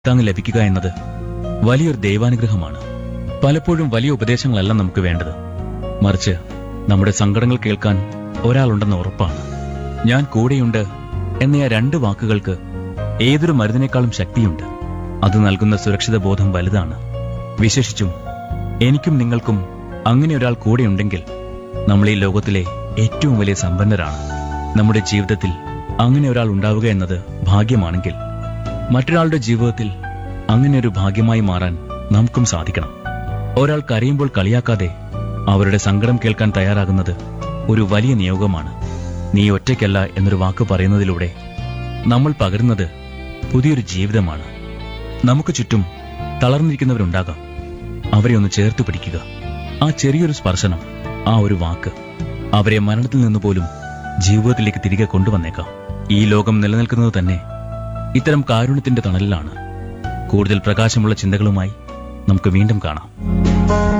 താങ്ങ് ലഭിക്കുക എന്നത് വലിയൊരു ദൈവാനുഗ്രഹമാണ് പലപ്പോഴും വലിയ ഉപദേശങ്ങളല്ല നമുക്ക് വേണ്ടത് മറിച്ച് നമ്മുടെ സങ്കടങ്ങൾ കേൾക്കാൻ ഒരാളുണ്ടെന്ന ഉറപ്പാണ് ഞാൻ കൂടെയുണ്ട് എന്ന ആ രണ്ട് വാക്കുകൾക്ക് ഏതൊരു മരുന്നിനേക്കാളും ശക്തിയുണ്ട് അത് നൽകുന്ന സുരക്ഷിത ബോധം വലുതാണ് വിശേഷിച്ചും എനിക്കും നിങ്ങൾക്കും അങ്ങനെ ഒരാൾ കൂടെയുണ്ടെങ്കിൽ നമ്മൾ ഈ ലോകത്തിലെ ഏറ്റവും വലിയ സമ്പന്നരാണ് നമ്മുടെ ജീവിതത്തിൽ അങ്ങനെ ഒരാൾ ഉണ്ടാവുക എന്നത് ഭാഗ്യമാണെങ്കിൽ മറ്റൊരാളുടെ ജീവിതത്തിൽ അങ്ങനെ ഒരു ഭാഗ്യമായി മാറാൻ നമുക്കും സാധിക്കണം ഒരാൾ കരയുമ്പോൾ കളിയാക്കാതെ അവരുടെ സങ്കടം കേൾക്കാൻ തയ്യാറാകുന്നത് ഒരു വലിയ നിയോഗമാണ് നീ ഒറ്റയ്ക്കല്ല എന്നൊരു വാക്ക് പറയുന്നതിലൂടെ നമ്മൾ പകരുന്നത് പുതിയൊരു ജീവിതമാണ് നമുക്ക് ചുറ്റും തളർന്നിരിക്കുന്നവരുണ്ടാകാം അവരെ ഒന്ന് ചേർത്ത് പിടിക്കുക ആ ചെറിയൊരു സ്പർശനം ആ ഒരു വാക്ക് അവരെ മരണത്തിൽ നിന്ന് പോലും ജീവിതത്തിലേക്ക് തിരികെ കൊണ്ടുവന്നേക്കാം ഈ ലോകം നിലനിൽക്കുന്നത് തന്നെ ഇത്തരം കാരുണ്യത്തിന്റെ തണലിലാണ് കൂടുതൽ പ്രകാശമുള്ള ചിന്തകളുമായി നമുക്ക് വീണ്ടും കാണാം